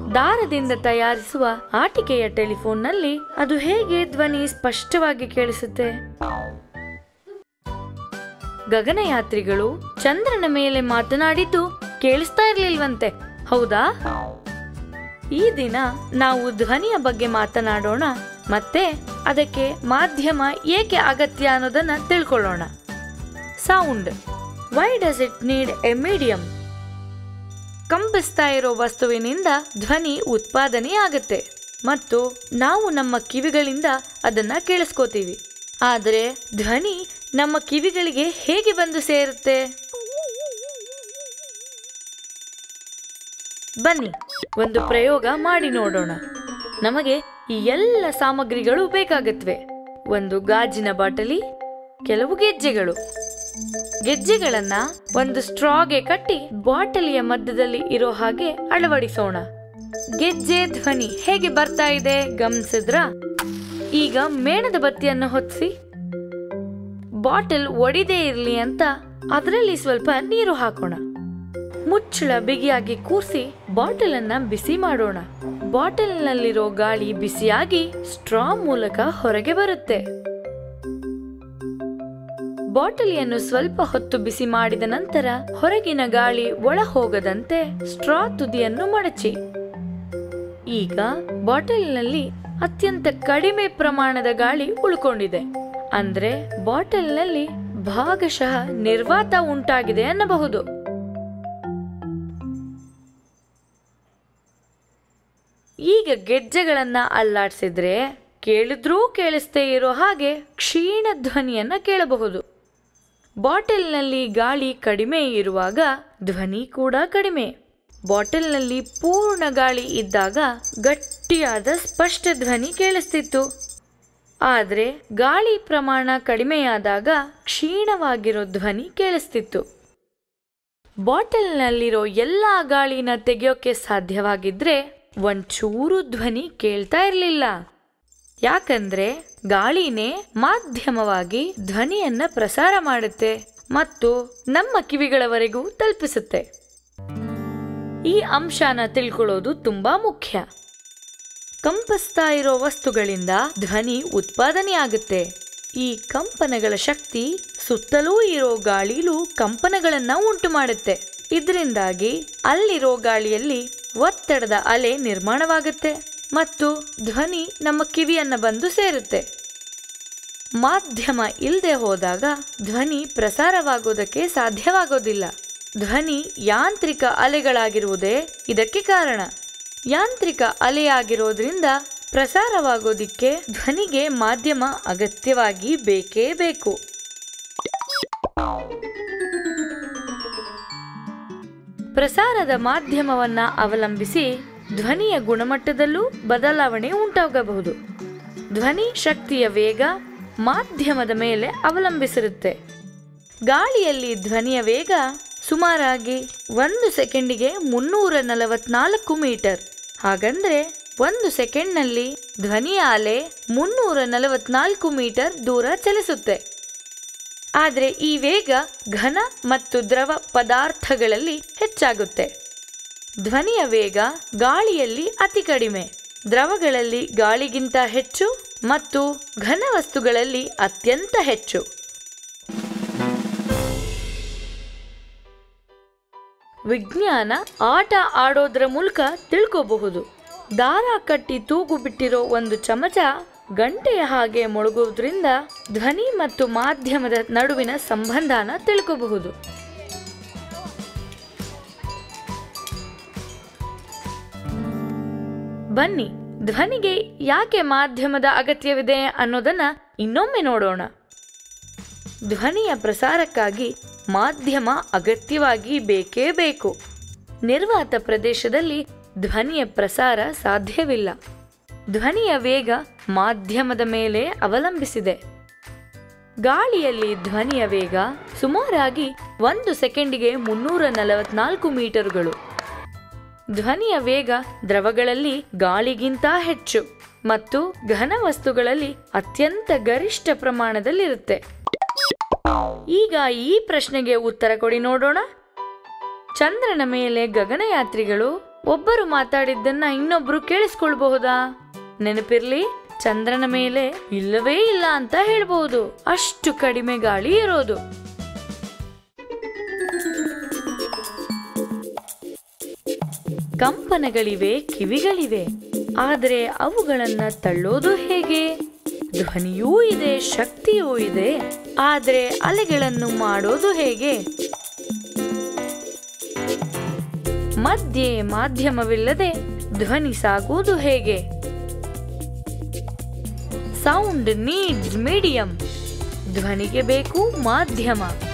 ದಾರದಿಂದ ತಯಾರಿಸುವ ಆಟಿಕೆಯ ಟೆಲಿಫೋನ್ನಲ್ಲಿ ಅದು ಹೇಗೆ ಧ್ವನಿ ಸ್ಪಷ್ಟವಾಗಿ ಕೇಳಿಸುತ್ತೆ ಗಗನಯಾತ್ರಿಗಳು ಚಂದ್ರನ ಮೇಲೆ ಮಾತನಾಡಿದ್ದು ಕೇಳಿಸ್ತಾ ಇರ್ಲಿಲ್ವಂತೆ ಹೌದಾ ಈ ದಿನ ನಾವು ಧ್ವನಿಯ ಬಗ್ಗೆ ಮಾತನಾಡೋಣ ಮತ್ತೆ ಅದಕ್ಕೆ ಮಾಧ್ಯಮ ಏಕೆ ಅಗತ್ಯ ಅನ್ನೋದನ್ನ ತಿಳ್ಕೊಳ್ಳೋಣ sound why does it need a medium ಕಂಪಿಸ್ತಾ ಇರೋ ವಸ್ತುವಿನಿಂದ ಧ್ವನಿ ಉತ್ಪಾದನೆಯಾಗುತ್ತೆ ಮತ್ತು ನಾವು ನಮ್ಮ ಕಿವಿಗಳಿಂದ ಅದನ್ನ ಕೇಳಿಸ್ಕೋತೀವಿ ಆದರೆ ಧ್ವನಿ ನಮ್ಮ ಕಿವಿಗಳಿಗೆ ಹೇಗೆ ಬಂದು ಸೇರುತ್ತೆ ಬನ್ನಿ ಒಂದು ಪ್ರಯೋಗ ಮಾಡಿ ನೋಡೋಣ ನಮಗೆ ಈ ಎಲ್ಲ ಸಾಮಗ್ರಿಗಳು ಬೇಕಾಗತ್ವೆ ಒಂದು ಗಾಜಿನ ಬಾಟಲಿ ಕೆಲವು ಗೆಜ್ಜೆಗಳು ಗೆಜ್ಜೆಗಳನ್ನ ಒಂದು ಸ್ಟ್ರಾಗೆ ಕಟ್ಟಿ ಬಾಟಲಿಯ ಮಧ್ಯದಲ್ಲಿ ಇರೋ ಹಾಗೆ ಅಳವಡಿಸೋಣ ಗೆಜ್ಜೆ ಧ್ವನಿ ಹೇಗೆ ಬರ್ತಾ ಇದೆ ಗಮನಿಸಿದ್ರ ಈಗ ಮೇಣದ ಬತ್ತಿಯನ್ನು ಹೊತ್ತಿಸಿ ಬಾಟಲ್ ಒಡಿದೇ ಇರ್ಲಿ ಅಂತ ಅದರಲ್ಲಿ ಸ್ವಲ್ಪ ನೀರು ಹಾಕೋಣ ಮುಚ್ಚಳ ಬಿಗಿಯಾಗಿ ಕೂರಿಸಿ ಬಾಟಲ್ ಅನ್ನ ಬಿಸಿ ಮಾಡೋಣ ಬಾಟಲ್ನಲ್ಲಿರೋ ಗಾಳಿ ಬಿಸಿಯಾಗಿ ಸ್ಟ್ರಾ ಮೂಲಕ ಹೊರಗೆ ಬರುತ್ತೆ ಬಾಟಲಿಯನ್ನು ಸ್ವಲ್ಪ ಹೊತ್ತು ಬಿಸಿ ಮಾಡಿದ ನಂತರ ಹೊರಗಿನ ಗಾಳಿ ಒಳ ಹೋಗದಂತೆ ಸ್ಟ್ರಾ ತುದಿಯನ್ನು ಮಡಚಿ ಈಗ ಬಾಟಲ್ನಲ್ಲಿ ಅತ್ಯಂತ ಕಡಿಮೆ ಪ್ರಮಾಣದ ಗಾಳಿ ಉಳ್ಕೊಂಡಿದೆ ಅಂದ್ರೆ ಬಾಟಲ್ನಲ್ಲಿ ಭಾಗಶಃ ನಿರ್ವಾತ ಉಂಟಾಗಿದೆ ಅನ್ನಬಹುದು ಈಗ ಗೆಜ್ಜೆಗಳನ್ನ ಅಲ್ಲಾಡ್ಸಿದ್ರೆ ಕೇಳಿದ್ರೂ ಕೇಳಿಸ್ತೇ ಇರೋ ಹಾಗೆ ಕ್ಷೀಣ ಧ್ವನಿಯನ್ನ ಕೇಳಬಹುದು ಬಾಟಲ್ನಲ್ಲಿ ಗಾಳಿ ಕಡಿಮೆ ಇರುವಾಗ ಧ್ವನಿ ಕೂಡ ಕಡಿಮೆ ಬಾಟಲ್ನಲ್ಲಿ ಪೂರ್ಣ ಗಾಳಿ ಇದ್ದಾಗ ಗಟ್ಟಿಯಾದ ಸ್ಪಷ್ಟ ಧ್ವನಿ ಕೇಳಿಸ್ತಿತ್ತು ಆದರೆ ಗಾಳಿ ಪ್ರಮಾಣ ಕಡಿಮೆಯಾದಾಗ ಕ್ಷೀಣವಾಗಿರೋ ಧ್ವನಿ ಕೇಳಿಸ್ತಿತ್ತು ಬಾಟಲ್ನಲ್ಲಿರೋ ಎಲ್ಲ ಗಾಳಿನ ತೆಗೆಯೋಕೆ ಸಾಧ್ಯವಾಗಿದ್ರೆ ಒಂಚೂರು ಧ್ವನಿ ಕೇಳ್ತಾ ಇರಲಿಲ್ಲ ಯಾಕಂದ್ರೆ ಗಾಳಿನೇ ಮಾಧ್ಯಮವಾಗಿ ಧ್ವನಿಯನ್ನ ಪ್ರಸಾರ ಮಾಡುತ್ತೆ ಮತ್ತು ನಮ್ಮ ಕಿವಿಗಳವರೆಗೂ ತಲುಪಿಸುತ್ತೆ ಈ ಅಂಶನ ತಿಳ್ಕೊಳ್ಳೋದು ತುಂಬಾ ಮುಖ್ಯ ಕಂಪಿಸ್ತಾ ಇರೋ ವಸ್ತುಗಳಿಂದ ಧ್ವನಿ ಉತ್ಪಾದನೆಯಾಗುತ್ತೆ ಈ ಕಂಪನಗಳ ಶಕ್ತಿ ಸುತ್ತಲೂ ಇರೋ ಗಾಳಿಲೂ ಕಂಪನಗಳನ್ನ ಉಂಟು ಮಾಡುತ್ತೆ ಇದರಿಂದಾಗಿ ಅಲ್ಲಿರೋ ಗಾಳಿಯಲ್ಲಿ ಒತ್ತಡದ ಅಲೆ ನಿರ್ಮಾಣವಾಗುತ್ತೆ ಮತ್ತು ಧ್ವನಿ ನಮ್ಮ ಕಿವಿಯನ್ನ ಬಂದು ಸೇರುತ್ತೆ ಮಾಧ್ಯಮ ಇಲ್ಲದೆ ಹೋದಾಗ ಧ್ವನಿ ಪ್ರಸಾರವಾಗೋದಕ್ಕೆ ಸಾಧ್ಯವಾಗೋದಿಲ್ಲ ಧ್ವನಿ ಯಾಂತ್ರಿಕ ಅಲೆಗಳಾಗಿರುವುದೇ ಇದಕ್ಕೆ ಕಾರಣ ಯಾಂತ್ರಿಕ ಅಲೆಯಾಗಿರೋದ್ರಿಂದ ಪ್ರಸಾರವಾಗೋದಿಕ್ಕೆ ಧ್ವನಿಗೆ ಮಾಧ್ಯಮ ಅಗತ್ಯವಾಗಿ ಬೇಕೇ ಬೇಕು ಪ್ರಸಾರದ ಮಾಧ್ಯಮವನ್ನ ಅವಲಂಬಿಸಿ ಧ್ವನಿಯ ಗುಣಮಟ್ಟದಲ್ಲೂ ಬದಲಾವಣೆ ಉಂಟಾಗಬಹುದು ಧ್ವನಿ ಶಕ್ತಿಯ ವೇಗ ಮಾಧ್ಯಮದ ಮೇಲೆ ಅವಲಂಬಿಸಿರುತ್ತೆ ಗಾಳಿಯಲ್ಲಿ ಧ್ವನಿಯ ವೇಗ ಸುಮಾರಾಗಿ ಒಂದು ಸೆಕೆಂಡಿಗೆ ಮುನ್ನೂರ ನಲವತ್ನಾಲ್ಕು ಮೀಟರ್ ಹಾಗಂದ್ರೆ ಒಂದು ಸೆಕೆಂಡ್ನಲ್ಲಿ ಧ್ವನಿಯ ಅಲೆ ಮುನ್ನೂರ ನಲವತ್ನಾಲ್ಕು ಮೀಟರ್ ದೂರ ಚಲಿಸುತ್ತೆ ಆದರೆ ಈ ವೇಗ ಘನ ಮತ್ತು ದ್ರವ ಪದಾರ್ಥಗಳಲ್ಲಿ ಹೆಚ್ಚಾಗುತ್ತೆ ಧ್ವನಿಯ ವೇಗ ಗಾಳಿಯಲ್ಲಿ ಅತಿ ಕಡಿಮೆ ದ್ರವಗಳಲ್ಲಿ ಗಾಳಿಗಿಂತ ಹೆಚ್ಚು ಮತ್ತು ಘನ ವಸ್ತುಗಳಲ್ಲಿ ಅತ್ಯಂತ ಹೆಚ್ಚು ವಿಜ್ಞಾನ ಆಟ ಆಡೋದ್ರ ಮೂಲಕ ತಿಳ್ಕೋಬಹುದು ದಾರ ಕಟ್ಟಿ ತೂಗು ಬಿಟ್ಟಿರೋ ಒಂದು ಚಮಚ ಗಂಟೆಯ ಹಾಗೆ ಮೊಳಗೋದ್ರಿಂದ ಧ್ವನಿ ಮತ್ತು ಮಾಧ್ಯಮದ ನಡುವಿನ ಸಂಬಂಧನ ತಿಳ್ಕೋಬಹುದು ಬನ್ನಿ ಧ್ವನಿಗೆ ಯಾಕೆ ಮಾಧ್ಯಮದ ಅಗತ್ಯವಿದೆ ಅನ್ನೋದನ್ನ ಇನ್ನೊಮ್ಮೆ ನೋಡೋಣ ಧ್ವನಿಯ ಪ್ರಸಾರಕ್ಕಾಗಿ ಮಾಧ್ಯಮ ಅಗತ್ಯವಾಗಿ ಬೇಕೇ ಬೇಕು ನಿರ್ವಾತ ಪ್ರದೇಶದಲ್ಲಿ ಧ್ವನಿಯ ಪ್ರಸಾರ ಸಾಧ್ಯವಿಲ್ಲ ಧ್ವನಿಯ ವೇಗ ಮಾಧ್ಯಮದ ಮೇಲೆ ಅವಲಂಬಿಸಿದೆ ಗಾಳಿಯಲ್ಲಿ ಧ್ವನಿಯ ವೇಗ ಸುಮಾರಾಗಿ ಒಂದು ಸೆಕೆಂಡಿಗೆ ಮುನ್ನೂರ ನಲವತ್ನಾಲ್ಕು ಮೀಟರ್ಗಳು ಧ್ವನಿಯ ವೇಗ ದ್ರವಗಳಲ್ಲಿ ಗಾಳಿಗಿಂತ ಹೆಚ್ಚು ಮತ್ತು ಘನ ವಸ್ತುಗಳಲ್ಲಿ ಅತ್ಯಂತ ಗರಿಷ್ಠ ಪ್ರಮಾಣದಲ್ಲಿರುತ್ತೆ ಈಗ ಈ ಪ್ರಶ್ನೆಗೆ ಉತ್ತರ ಕೊಡಿ ನೋಡೋಣ ಚಂದ್ರನ ಮೇಲೆ ಗಗನಯಾತ್ರಿಗಳು ಒಬ್ಬರು ಮಾತಾಡಿದ್ದನ್ನ ಇನ್ನೊಬ್ರು ಕೇಳಿಸ್ಕೊಳ್ಬಹುದಾ ನೆನಪಿರ್ಲಿ ಚಂದ್ರನ ಮೇಲೆ ಇಲ್ಲವೇ ಇಲ್ಲ ಅಂತ ಹೇಳ್ಬಹುದು ಅಷ್ಟು ಕಡಿಮೆ ಗಾಳಿ ಇರೋದು ಕಂಪನಗಳಿವೆ ಕಿವಿಗಳಿವೆ ಆದರೆ ಅವುಗಳನ್ನ ತಳ್ಳೋದು ಹೇಗೆ ಧ್ವನಿಯೂ ಇದೆ ಶಕ್ತಿಯೂ ಇದೆ ಆದರೆ ಅಲೆಗಳನ್ನು ಮಾಡೋದು ಹೇಗೆ ಮಧ್ಯೆ ಮಾಧ್ಯಮವಿಲ್ಲದೆ ಧ್ವನಿ ಸಾಗುವುದು ಹೇಗೆ ಸೌಂಡ್ ನೀಡ್ಸ್ ಮೀಡಿಯಂ ಧ್ವನಿಗೆ ಬೇಕು ಮಾಧ್ಯಮ